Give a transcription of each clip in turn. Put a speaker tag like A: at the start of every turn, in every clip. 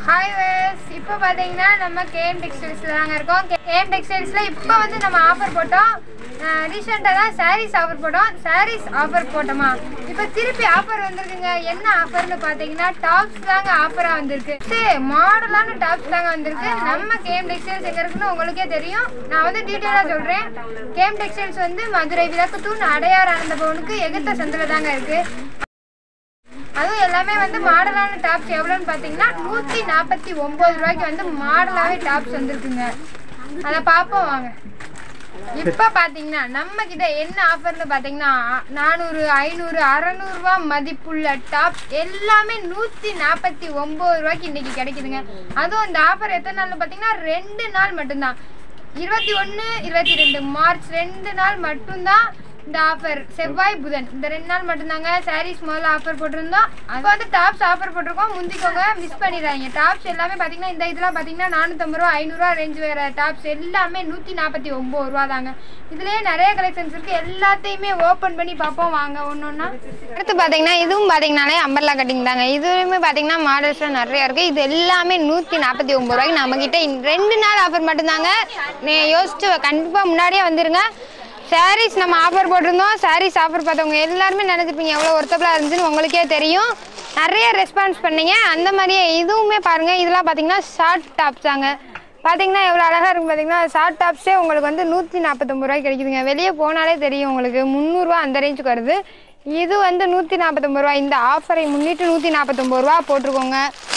A: Hi ways இப்போ பார்த்தீங்கன்னா நம்ம கேஎம் டெக்ஸ்டைல்ஸில் தாங்க இருக்கோம் கேஎம் டெக்ஸ்டைல்ஸில் இப்போ வந்து நம்ம ஆஃபர் போட்டோம் ரீசெண்டாக தான் சாரீஸ் ஆஃபர் போட்டோம் சாரீஸ் ஆஃபர் போட்டோமா இப்போ திருப்பி ஆஃபர் வந்திருக்குங்க என்ன ஆஃபர்னு பார்த்தீங்கன்னா டாப்ஸ் தாங்க ஆஃபராக வந்திருக்கு சரி மாடலான டாப்ஸ் தாங்க வந்திருக்கு நம்ம கேஎம் டெக்ஸ்டைல்ஸ் எங்கே இருக்குன்னு உங்களுக்கே தெரியும் நான் வந்து டீட்டெயிலாக சொல்கிறேன் கேஎம் டெக்ஸ்டைல்ஸ் வந்து மதுரை விளக்குத்தூண் அடையார் ஆனந்த பவனுக்கு எகுத்த சந்தில் தாங்க இருக்குது அதுவும் எல்லாமே வந்து மாடலான டாப்ஸ் எவ்வளோன்னு பார்த்தீங்கன்னா நூற்றி நாற்பத்தி ஒம்பது ரூபாய்க்கு வந்து மாடலாகவே டாப்ஸ் வந்திருக்குங்க அதை பார்ப்போம் வாங்க இப்போ பார்த்தீங்கன்னா நம்ம கிட்ட என்ன ஆஃபர்னு பார்த்தீங்கன்னா நானூறு ஐநூறு அறநூறுவா மதிப்புள்ள டாப்ஸ் எல்லாமே நூற்றி நாற்பத்தி ஒம்பது ரூபாய்க்கு இன்னைக்கு கிடைக்குதுங்க அதுவும் இந்த ஆஃபர் எத்தனை நாள்னு பார்த்தீங்கன்னா ரெண்டு நாள் மட்டும்தான் இருபத்தி ஒன்று இருபத்தி ரெண்டு மார்ச் ரெண்டு நாள் மட்டும்தான் இந்த ஆஃபர் செவ்வாய் புதன் இந்த ரெண்டு நாள் மட்டும்தாங்க சாரீஸ் முதல்ல ஆஃபர் போட்டிருந்தோம் அப்போ வந்து டாப்ஸ் ஆஃபர் போட்டிருக்கோம் முந்திக்கோங்க மிஸ் பண்ணிடுறாங்க டாப்ஸ் எல்லாமே பார்த்தீங்கன்னா இந்த இதெல்லாம் பார்த்தீங்கன்னா நானூற்றம்பது ரூபா ஐநூறுரூவா ரேஞ்ச் வேறு டாப்ஸ் எல்லாமே நூற்றி நாற்பத்தி ஒம்பது ரூபா தாங்க இதுலேயே நிறைய கலெக்ஷன்ஸ் இருக்குது எல்லாத்தையுமே ஓப்பன் பண்ணி பார்ப்போம் வாங்க ஒன்று ஒன்றா அடுத்து பார்த்தீங்கன்னா இதுவும் பார்த்தீங்கன்னாலே அம்பர்லா கட்டிங் தாங்க இதுவுமே பார்த்தீங்கன்னா மாடல்ஸ்லாம் நிறைய இருக்குது இது எல்லாமே நூற்றி நாற்பத்தி ஒம்பது ரூபாய்க்கு நம்மக்கிட்ட இந்த ரெண்டு நாள் ஆஃபர் மட்டும்தாங்க நீ யோசிச்சு கண்டிப்பாக முன்னாடியே வந்துருங்க சாரீஸ் நம்ம ஆஃபர் போட்டிருந்தோம் சாரீஸ் ஆஃபர் பார்த்தவங்க எல்லாருமே நினைச்சிருப்பீங்க எவ்வளோ ஒர்த்தபிளாக இருந்துச்சுன்னு உங்களுக்கே தெரியும் நிறைய ரெஸ்பான்ஸ் பண்ணீங்க அந்த மாதிரியே இதுவுமே பாருங்கள் இதெல்லாம் பார்த்தீங்கன்னா ஷார்ட் டாப்ஸ் தாங்க பார்த்தீங்கன்னா எவ்வளோ அழகாக இருக்கும் பார்த்தீங்கன்னா ஷார்ட் டாப்ஸே உங்களுக்கு வந்து நூற்றி நாற்பத்தொம்பது ரூபாய்க்கு கிடைக்குதுங்க வெளியே போனாலே தெரியும் உங்களுக்கு முந்நூறுரூவா அந்த ரேஞ்சுக்கு வருது இது வந்து நூற்றி நாற்பத்தொம்பது ரூபா இந்த ஆஃபரை முன்னிட்டு நூற்றி நாற்பத்தொம்பது ரூபா போட்டிருக்கோங்க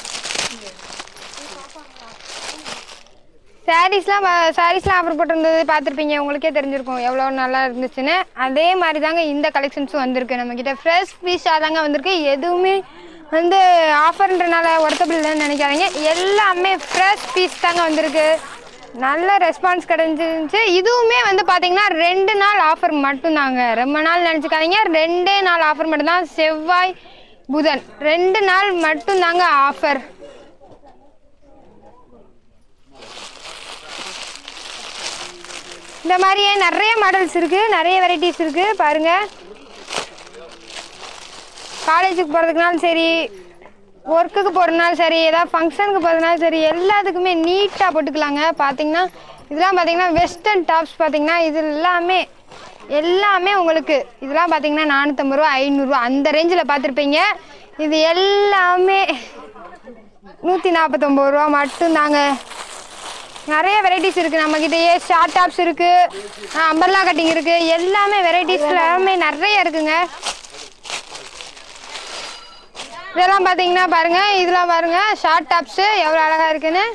A: சாரீஸ்லாம் சாரீஸ்லாம் ஆஃபர் போட்டிருந்தது பார்த்துருப்பீங்க உங்களுக்கே தெரிஞ்சிருக்கும் எவ்வளோ நல்லா இருந்துச்சுன்னு அதே மாதிரி தாங்க இந்த கலெக்ஷன்ஸும் வந்திருக்கு நம்மக்கிட்ட ஃப்ரெஷ் பீஸாக தாங்க வந்திருக்கு எதுவுமே வந்து ஆஃபர்ன்றனால ஒர்த்தபிள் இல்லைன்னு நினைக்காதீங்க எல்லாமே ஃப்ரெஷ் பீஸ் தாங்க வந்திருக்கு நல்ல ரெஸ்பான்ஸ் கிடைச்சிருந்துச்சு இதுவுமே வந்து பார்த்தீங்கன்னா ரெண்டு நாள் ஆஃபர் மட்டும்தாங்க ரொம்ப நாள் நினச்சிக்காதீங்க ரெண்டே நாள் ஆஃபர் மட்டும்தான் செவ்வாய் புதன் ரெண்டு நாள் மட்டும்தாங்க ஆஃபர் இந்த மாதிரியே நிறைய மாடல்ஸ் இருக்குது நிறைய வெரைட்டிஸ் இருக்குது பாருங்கள் காலேஜுக்கு போகிறதுக்குனாலும் சரி ஒர்க்குக்கு போகிறதுனாலும் சரி ஏதாவது ஃபங்க்ஷனுக்கு போகிறதுனாலும் சரி எல்லாத்துக்குமே நீட்டாக போட்டுக்கலாங்க பார்த்தீங்கன்னா இதெல்லாம் பார்த்தீங்கன்னா வெஸ்டர்ன் டாப்ஸ் பார்த்தீங்கன்னா இது எல்லாமே எல்லாமே உங்களுக்கு இதெல்லாம் பார்த்தீங்கன்னா நானூற்றம்பது ரூபா ஐநூறுரூவா அந்த ரேஞ்சில் பார்த்துருப்பீங்க இது எல்லாமே நூற்றி நாற்பத்தொம்பது ரூபா மட்டும்தாங்க நிறைய வெரைட்டிஸ் இருக்குது நம்மக்கிட்டயே ஷார்ட் டாப்ஸ் இருக்குது அம்பர்லா கட்டிங் இருக்குது எல்லாமே வெரைட்டிஸ் எல்லாமே நிறைய இருக்குங்க இதெல்லாம் பார்த்தீங்கன்னா பாருங்கள் இதெல்லாம் பாருங்கள் ஷார்ட் டாப்ஸு எவ்வளோ அழகாக இருக்குன்னு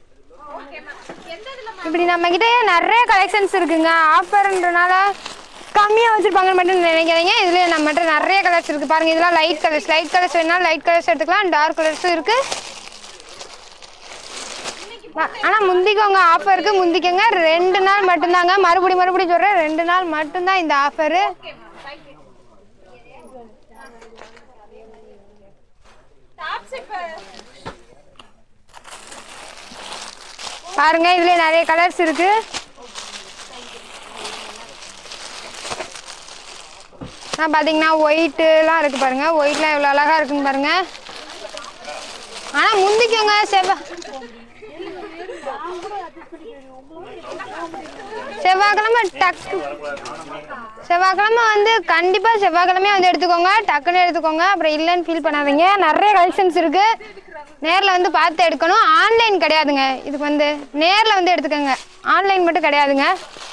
A: இப்படி நம்மக்கிட்ட நிறைய கலெக்ஷன்ஸ் இருக்குங்க ஆஃபர்ன்றனால கம்மியாக வச்சுருப்பாங்கன்னு மட்டும் நினைக்காதீங்க இதில் நம்மகிட்ட நிறைய கலர்ஸ் இருக்குது பாருங்கள் இதெல்லாம் லைட் கலர்ஸ் லைட் கலர்ஸ் வேணாலும் லைட் கலர்ஸ் எடுத்துக்கலாம் டார்க் கலர்ஸும் இருக்குது ஆனால் முந்திக்கோங்க ஆஃபருக்கு முந்திக்கோங்க ரெண்டு நாள் மட்டும்தாங்க மறுபடியும் மறுபடியும் சொல்கிறேன் ரெண்டு நாள் மட்டும்தான் இந்த ஆஃபரு பாருங்க இதுல நிறைய கலர்ஸ் இருக்கு நான் பார்த்தீங்கன்னா ஒயிட்டுலாம் இருக்கு பாருங்க ஒயிட்லாம் எவ்வளோ அழகா இருக்குன்னு பாருங்க ஆனால் முந்திக்கோங்க செவ்வாய் செவ்வாய்க்கிழமை டக்கு செவ்வாய்க்கிழமை வந்து கண்டிப்பாக செவ்வாய்க்கிழமையே வந்து எடுத்துக்கோங்க டக்குன்னு எடுத்துக்கோங்க அப்புறம் இல்லைன்னு ஃபீல் பண்ணாதீங்க நிறைய கலெக்ஷன்ஸ் இருக்குது நேரில் வந்து பார்த்து எடுக்கணும் ஆன்லைன் கிடையாதுங்க இதுக்கு வந்து நேரில் வந்து எடுத்துக்கோங்க ஆன்லைன் மட்டும் கிடையாதுங்க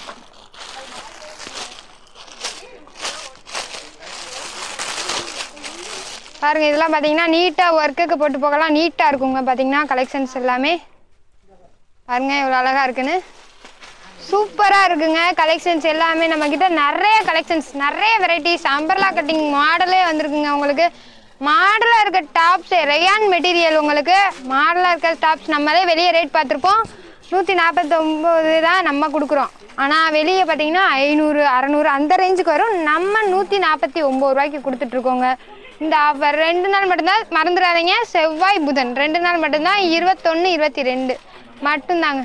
A: பாருங்கள் இதெல்லாம் பார்த்தீங்கன்னா நீட்டாக ஒர்க்குக்கு போட்டு போகலாம் நீட்டாக இருக்குங்க பார்த்தீங்கன்னா கலெக்ஷன்ஸ் எல்லாமே பாருங்கள் இவ்வளோ அழகாக இருக்குன்னு சூப்பராக இருக்குங்க கலெக்ஷன்ஸ் எல்லாமே நம்மக்கிட்ட நிறைய கலெக்ஷன்ஸ் நிறைய வெரைட்டிஸ் அம்பர்லா கட்டிங் மாடலே வந்திருக்குங்க உங்களுக்கு மாடலாக இருக்க டாப்ஸ் ரயான் மெட்டீரியல் உங்களுக்கு மாடலாக இருக்க டாப்ஸ் நம்மளே வெளியே ரேட் பார்த்துருப்போம் நூற்றி நாற்பத்தொம்போது தான் நம்ம கொடுக்குறோம் ஆனால் வெளியே பார்த்தீங்கன்னா ஐநூறு அறநூறு அந்த ரேஞ்சுக்கு வரும் நம்ம நூற்றி நாற்பத்தி ஒம்பது ரூபாய்க்கு கொடுத்துட்ருக்கோங்க இந்த ஆஃபர் ரெண்டு நாள் மட்டும்தான் மறந்துடாதீங்க செவ்வாய் புதன் ரெண்டு நாள் மட்டும்தான் இருபத்தொன்று இருபத்தி ரெண்டு மட்டும்தாங்க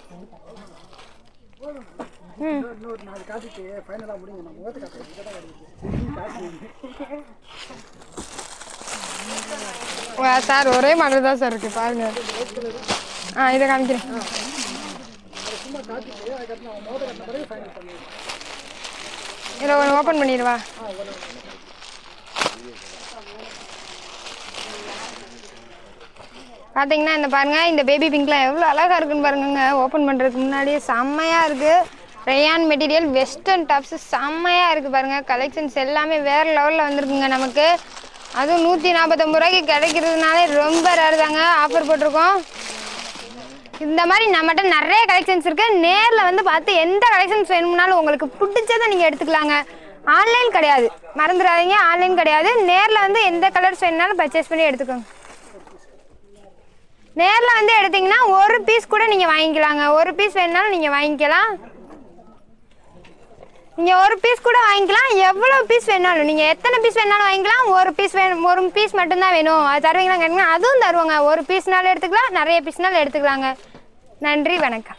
A: ம்
B: இன்னொரு நாலு காசுக்கு ஃபைனலாக முடிங்க நம்ம ஓட்டு காசு இங்கே தான் வருது காசு
A: சார் ஒரே மாடல் தான் சார் இருக்கு பாருங்க ஆ இதை காமிக்கிறேன்
B: அதை சும்மா காட்டிட்டு அதுக்கப்புறம் நான் மோதிரம் கட்டின பிறகு ஃபைனல் பண்ணுவேன்
A: இதில் ஒன்று ஓப்பன் பண்ணிடுவா
B: ஆ ஒன்று
A: பார்த்தீங்கன்னா இந்த பாருங்க இந்த பேபி பிங்க்லாம் எவ்வளோ அழகா இருக்குன்னு பாருங்கங்க ஓப்பன் பண்ணுறதுக்கு முன்னாடியே செம்மையாக இருக்கு ரேயான் மெட்டீரியல் வெஸ்டர்ன் டாப்ஸ் செம்மையாக இருக்குது பாருங்க கலெக்ஷன்ஸ் எல்லாமே வேறு லெவலில் வந்திருக்குங்க நமக்கு அதுவும் நூற்றி நாற்பத்தொம்பது ரூபாய்க்கு கிடைக்கிறதுனாலே ரொம்ப ரேர் தாங்க ஆஃபர் போட்டிருக்கோம் இந்த மாதிரி நம்மகிட்ட நிறைய கலெக்ஷன்ஸ் இருக்கு நேரில் வந்து பார்த்து எந்த கலெக்ஷன்ஸ் வேணும்னாலும் உங்களுக்கு பிடிச்சதை நீங்கள் எடுத்துக்கலாங்க ஆன்லைன் கிடையாது மறந்துடாதீங்க ஆன்லைன் கிடையாது நேரில் வந்து எந்த கலர்ஸ் வேணுனாலும் பர்ச்சேஸ் பண்ணி எடுத்துக்கோங்க நேரில் வந்து எடுத்தீங்கன்னா ஒரு பீஸ் கூட நீங்கள் வாங்கிக்கலாங்க ஒரு பீஸ் வேணுனாலும் நீங்கள் வாங்கிக்கலாம் நீங்கள் ஒரு பீஸ் கூட வாங்கிக்கலாம் எவ்வளோ பீஸ் வேணாலும் நீங்கள் எத்தனை பீஸ் வேணாலும் வாங்கிக்கலாம் ஒரு பீஸ் வேணும் ஒரு பீஸ் மட்டும்தான் வேணும் அது தருவீங்களா கேட்டிங்கன்னா அதுவும் தருவாங்க ஒரு பீஸ்னாலும் எடுத்துக்கலாம் நிறைய பீஸ்னாலும் எடுத்துக்கலாங்க நன்றி வணக்கம்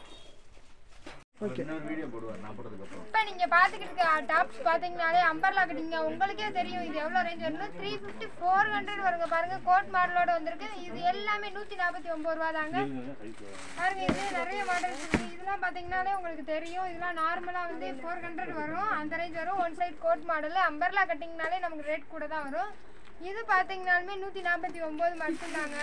A: இப்போ நீங்கள் பார்த்துக்கிட்டு இருக்க டாப்ஸ் பார்த்தீங்கனாலே அம்பர்லா கட்டிங்க உங்களுக்கே தெரியும் இது எவ்வளோ ரேஞ்ச் வரணும் த்ரீ ஃபிஃப்டி ஃபோர் ஹண்ட்ரட் வருங்க பாருங்க கோட் மாடலோட வந்திருக்கு இது எல்லாமே நூற்றி நாற்பத்தி ஒம்பது ரூபா தாங்க பாருங்க இது நிறைய மாடல்ஸ் இருக்கு இதெல்லாம் பார்த்தீங்கன்னாலே உங்களுக்கு தெரியும் இதெல்லாம் நார்மலாக வந்து ஃபோர் ஹண்ட்ரட் வரும் அந்த ரேஞ்ச் வரும் one side coat model umbrella கட்டிங்னாலே நமக்கு ரேட் கூட தான் வரும் இது பார்த்தீங்கனாலுமே நூற்றி நாற்பத்தி ஒம்பது மட்டும்தாங்க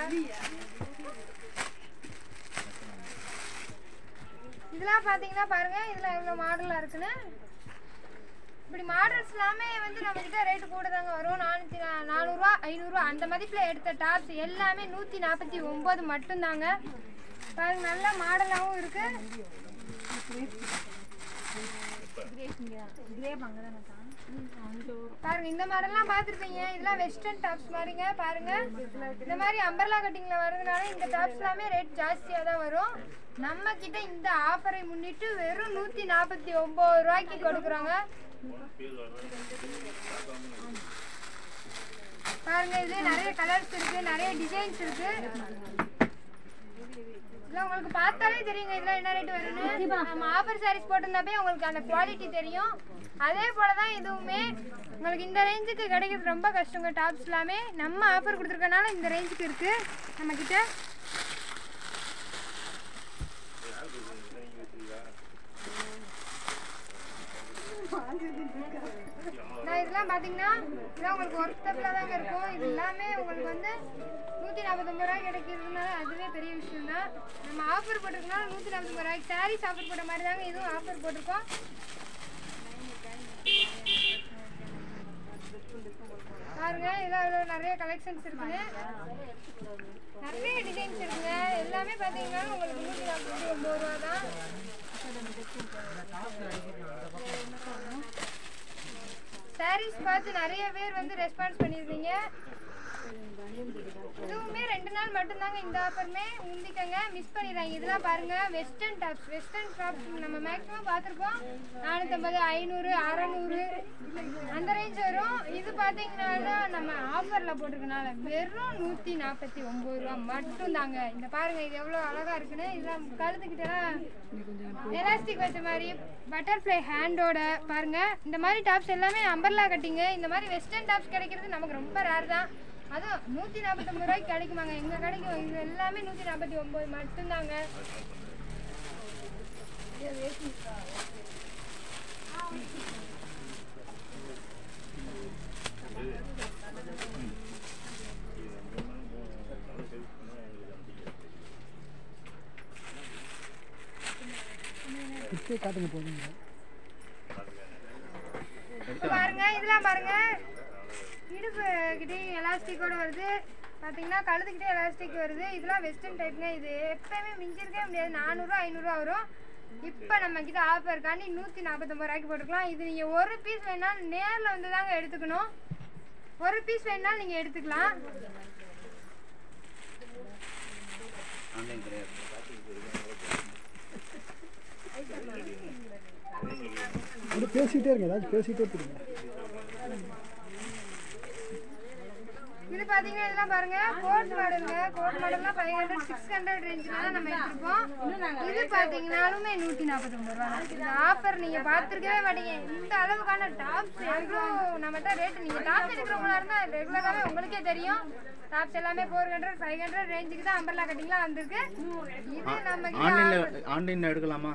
A: இதெல்லாம் பார்த்தீங்கன்னா பாருங்க இதில் எவ்வளோ மாடலாக இருக்குன்னு இப்படி மாடல்ஸ் எல்லாமே வந்து நம்ம கிட்ட ரேட்டு கூட தாங்க வரும் நானூற்றி நானூறுரூவா ஐநூறுரூவா அந்த மதிப்பில் எடுத்த டாப்ஸ் எல்லாமே நூற்றி நாற்பத்தி ஒம்பது மட்டும்தாங்க பாருங்க நல்ல மாடலாகவும் இருக்கு பாருங்க இந்த மாடல்லாம் பார்த்துருப்பீங்க இதெல்லாம் வெஸ்டர்ன் டாப்ஸ் மாதிரிங்க பாருங்க இந்த மாதிரி அம்பர்லா கட்டிங்ல வரதுனால இந்த டாப்ஸ் எல்லாமே ரேட் ஜாஸ்தியாக தான் வரும் நம்ம கிட்ட இந்த ஆஃபரை முன்னிட்டு வெறும் நூற்றி நாற்பத்தி ஒம்பது ரூபாய்க்கு கொடுக்குறோங்க பாருங்க இது நிறைய கலர்ஸ் இருக்கு நிறைய டிசைன்ஸ் இருக்கு இதெல்லாம் உங்களுக்கு பார்த்தாலே தெரியுங்க இதெல்லாம் என்ன ரேட் வரும்னு நம்ம ஆஃபர் சாரீஸ் போட்டிருந்தப்பே உங்களுக்கு அந்த குவாலிட்டி தெரியும் அதே போல தான் இதுவுமே உங்களுக்கு இந்த ரேஞ்சுக்கு கிடைக்கிறது ரொம்ப கஷ்டங்க டாப்ஸ் எல்லாமே நம்ம ஆஃபர் கொடுத்துருக்கனால இந்த ரேஞ்சுக்கு இருக்கு நம்ம கிட்ட நான் இதெல்லாம் பார்த்தீங்கன்னா இதெல்லாம் உங்களுக்கு ஒர்த்தபிளாக தாங்க இருக்கும் இது எல்லாமே உங்களுக்கு வந்து நூற்றி நாற்பத்தொம்பது ரூபாய் கிடைக்கிறதுனால அதுவே பெரிய விஷயம் தான் நம்ம ஆஃபர் போட்டிருக்கனால நூற்றி நாற்பத்தொம்பது ரூபாய்க்கு சாரீஸ் ஆஃபர் போட்ட மாதிரி தாங்க இதுவும் ஆஃபர் போட்டிருக்கோம் பாருங்க இதில் இவ்வளோ நிறைய கலெக்ஷன்ஸ் இருக்குது நிறைய டிசைன்ஸ் இருக்குங்க எல்லாமே பார்த்தீங்கன்னா உங்களுக்கு நூற்றி நாற்பத்தி ஒம்பது ரூபா தான் சாரீஸ் பார்த்து நிறைய பேர் வந்து ரெஸ்பான்ஸ் பண்ணியிருந்தீங்க இதுவுமே ரெண்டு நாள் மட்டும்தாங்க இந்த ஆஃபருமே முந்திக்கங்க மிஸ் பண்ணிடுறாங்க இதெல்லாம் பாருங்க வெஸ்டர்ன் டாப்ஸ் வெஸ்டர்ன் டாப்ஸ் நம்ம மேக்ஸிமம் பார்த்துருப்போம் நானூற்றம்பது ஐநூறு அறநூறு அந்த ரேஞ்ச் வரும் இது பார்த்தீங்கன்னா நம்ம ஆஃபரில் போட்டிருக்கனால வெறும் நூற்றி நாற்பத்தி ஒம்பது ரூபா மட்டும் தாங்க இந்த பாருங்க இது எவ்வளோ அழகா இருக்குன்னு இதெல்லாம் கழுத்துக்கிட்டலாம் எலாஸ்டிக் வச்ச மாதிரி பட்டர்ஃப்ளை ஹேண்டோட பாருங்க இந்த மாதிரி டாப்ஸ் எல்லாமே அம்பர்லா கட்டிங்க இந்த மாதிரி வெஸ்டர்ன் டாப்ஸ் கிடைக்கிறது நமக்கு ரொம்ப ரேர் தான் அதுவும் நூற்றி நாற்பத்தொம்பது ரூபாய்க்கு கிடைக்குமாங்க எங்க கிடைக்கும் இது எல்லாமே நூற்றி நாற்பத்தி ஒம்பது மட்டும்தாங்க
B: இப்பயே காட்டுங்க போதுங்க
A: இப்ப பாருங்க இதெல்லாம் பாருங்க இடுப்பு கிட்டே எலாஸ்டிக்கோட வருது பார்த்தீங்கன்னா கழுத்துக்கிட்டே எலாஸ்டிக் வருது இதெல்லாம் வெஸ்டர்ன் டைப்ங்க இது எப்பயுமே மிஞ்சிருக்கவே முடியாது நானூறுரூவா ஐநூறுரூவா வரும் இப்போ நம்ம கிட்ட ஆஃபருக்காண்டி நூற்றி நாற்பத்தொம்பது ரூபாய்க்கு போட்டுக்கலாம் இது நீங்கள் ஒரு பீஸ் வேணாலும் நேரில் வந்து தாங்க எடுத்துக்கணும் ஒரு பீஸ் வேணாலும் நீங்கள் எடுத்துக்கலாம்
B: அப்படி பேசிக்கிட்டே இருங்க ஏதாச்சும் பேசிக்கிட்டே திருங்க
A: இது பாத்தீங்கன்னா இதெல்லாம் பாருங்க கோட் மாடலுங்க கோட் மாடல்னா ஃபைவ் ஹண்ட்ரட் சிக்ஸ் ஹண்ட்ரட் ரேஞ்சில் தான் நம்ம எடுத்திருக்கோம் இது பாத்தீங்கன்னாலுமே நூற்றி நாற்பத்தொம்பது ரூபா தான். இந்த ஆஃபர் நீங்க பார்த்துருக்கவே மாட்டீங்க இந்த அளவுக்கான டாப்ஸ் எவ்வளோ நம்மகிட்ட ரேட் நீங்க டாப்ஸ் எடுக்கிறவங்களா இருந்தால் ரெகுலராகவே உங்களுக்கே தெரியும் டாப்ஸ் எல்லாமே ஃபோர் ஹண்ட்ரட் ஃபைவ் ஹண்ட்ரட் ரேஞ்சுக்கு தான் அம்பர்லா கட்டிங்லாம் வந்திருக்கு இது நம்ம கிட்ட
C: ஆன்லைனில் ஆன்லைனில் எடுக்கலாமா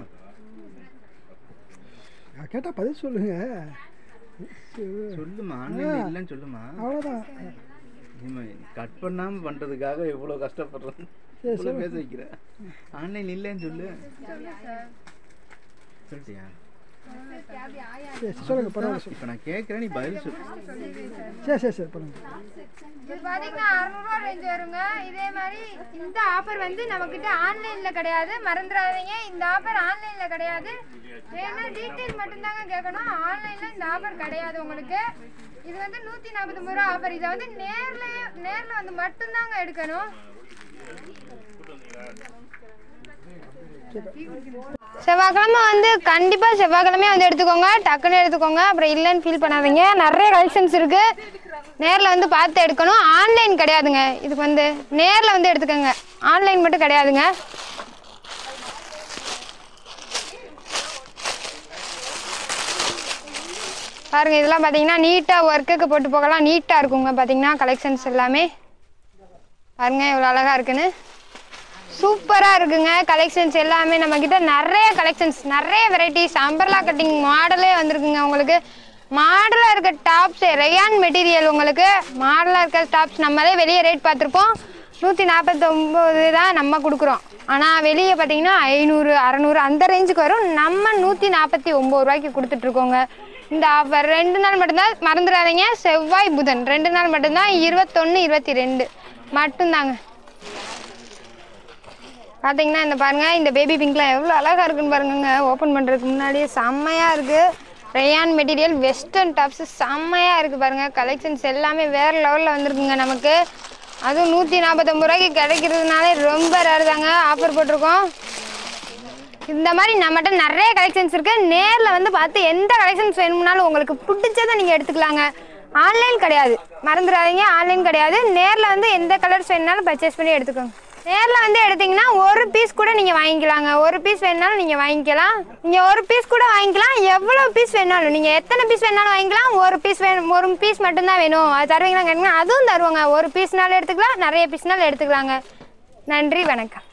B: கேட்டால் பதில் சொல்லுங்க
C: சொல்லுமா ஆன்லைனில் இல்லைன்னு சொல்லுமா
B: அவ்வளோதான்
C: கட் பண்ணாமல் பண்ணுறதுக்காக எவ்வளோ கஷ்டப்படுறோம் இவ்வளோ பேச வைக்கிற ஆன்லைன் இல்லைன்னு சொல்லு சொல்லிட்டியா
B: சரி சொல்லுங்க பரவாயில்ல
C: இப்போ நான் கேட்குறேன் நீ பதில் சொல்லு
B: சரி சரி சரி பண்ணுங்க
A: இது பார்த்தீங்கன்னா அறநூறுவா ரேஞ்ச் வருங்க இதே மாதிரி இந்த ஆஃபர் வந்து நம்மக்கிட்ட ஆன்லைனில் கிடையாது மறந்துடாதீங்க இந்த ஆஃபர் ஆன்லைனில் கிடையாது ஏன்னா டீட்டெயில் மட்டும்தாங்க கேட்கணும் ஆன்லைனில் இந்த ஆஃபர் கிடையாது உங்களுக்கு இது வந்து நூற்றி நாற்பத்தொம்பது ரூபா ஆஃபர் இதை வந்து நேரில் நேரில் வந்து மட்டும்தாங்க எடுக்கணும் செவ்வாய்க்கிழமை வந்து கண்டிப்பாக செவ்வாய்க்கிழமையே வந்து எடுத்துக்கோங்க டக்குன்னு எடுத்துக்கோங்க அப்புறம் இல்லைன்னு ஃபீல் பண்ணாதீங்க நிறைய கலெக்ஷன்ஸ் இருக்குது நேரில் வந்து பார்த்து எடுக்கணும் ஆன்லைன் கிடையாதுங்க இதுக்கு வந்து நேரில் வந்து எடுத்துக்கோங்க ஆன்லைன் மட்டும் கிடையாதுங்க பாருங்க இதெல்லாம் பார்த்தீங்கன்னா நீட்டாக ஒர்க்குக்கு போட்டு போகலாம் நீட்டாக இருக்குங்க பார்த்தீங்கன்னா கலெக்ஷன்ஸ் எல்லாமே பாருங்க இவ்வளோ அழகாக இருக்குன்னு சூப்பராக இருக்குங்க கலெக்ஷன்ஸ் எல்லாமே நம்ம கிட்ட நிறைய கலெக்ஷன்ஸ் நிறைய வெரைட்டிஸ் அம்பர்லா கட்டிங் மாடலே வந்திருக்குங்க உங்களுக்கு மாடலாக இருக்க டாப்ஸ் ரயான் மெட்டீரியல் உங்களுக்கு மாடலாக இருக்க டாப்ஸ் நம்மளே வெளியே ரேட் பார்த்துருப்போம் நூற்றி நாற்பத்தொம்போது தான் நம்ம கொடுக்குறோம் ஆனால் வெளியே பார்த்தீங்கன்னா ஐநூறு அறநூறு அந்த ரேஞ்சுக்கு வரும் நம்ம நூற்றி நாற்பத்தி ஒம்பது ரூபாய்க்கு கொடுத்துட்ருக்கோங்க இந்த ஆஃபர் ரெண்டு நாள் மட்டும்தான் மறந்துடாதீங்க செவ்வாய் புதன் ரெண்டு நாள் மட்டும்தான் இருபத்தொன்று இருபத்தி ரெண்டு மட்டும்தாங்க பார்த்தீங்கன்னா இந்த பாருங்க இந்த பேபி பிங்க்லாம் எவ்வளோ அழகாக இருக்குன்னு பாருங்கங்க ஓப்பன் பண்ணுறதுக்கு முன்னாடியே செம்மையாக இருக்குது ரேயான் மெட்டீரியல் வெஸ்டர்ன் டாப்ஸ் செம்மையாக இருக்குது பாருங்க கலெக்ஷன்ஸ் எல்லாமே வேறு லெவலில் வந்திருக்குங்க நமக்கு அதுவும் நூற்றி நாற்பத்தொம்பது ரூபாய்க்கு கிடைக்கிறதுனாலே ரொம்ப ரேர் தாங்க ஆஃபர் போட்டிருக்கோம் இந்த மாதிரி நம்மகிட்ட நிறைய கலெக்ஷன்ஸ் இருக்கு நேர்ல வந்து பார்த்து எந்த கலெக்ஷன்ஸ் வேணும்னாலும் உங்களுக்கு பிடிச்சதை நீங்க எடுத்துக்கலாங்க ஆன்லைன் கிடையாது மறந்துடாதீங்க ஆன்லைன் கிடையாது நேர்ல வந்து எந்த கலர்ஸ் வேணுனாலும் பர்ச்சேஸ் பண்ணி எடுத்துக்கோங்க நேர்ல வந்து எடுத்தீங்கன்னா ஒரு பீஸ் கூட நீங்க வாங்கிக்கலாங்க ஒரு பீஸ் வேணுனாலும் நீங்க வாங்கிக்கலாம் நீங்க ஒரு பீஸ் கூட வாங்கிக்கலாம் எவ்வளவு பீஸ் வேணாலும் நீங்க எத்தனை பீஸ் வேணாலும் வாங்கிக்கலாம் ஒரு பீஸ் வேணும் ஒரு பீஸ் மட்டும்தான் வேணும் அது தருவீங்களா கேட்டீங்கன்னா அதுவும் தருவாங்க ஒரு பீஸ்னாலும் எடுத்துக்கலாம் நிறைய பீஸ்னாலும் எடுத்துக்கலாங்க நன்றி வணக்கம்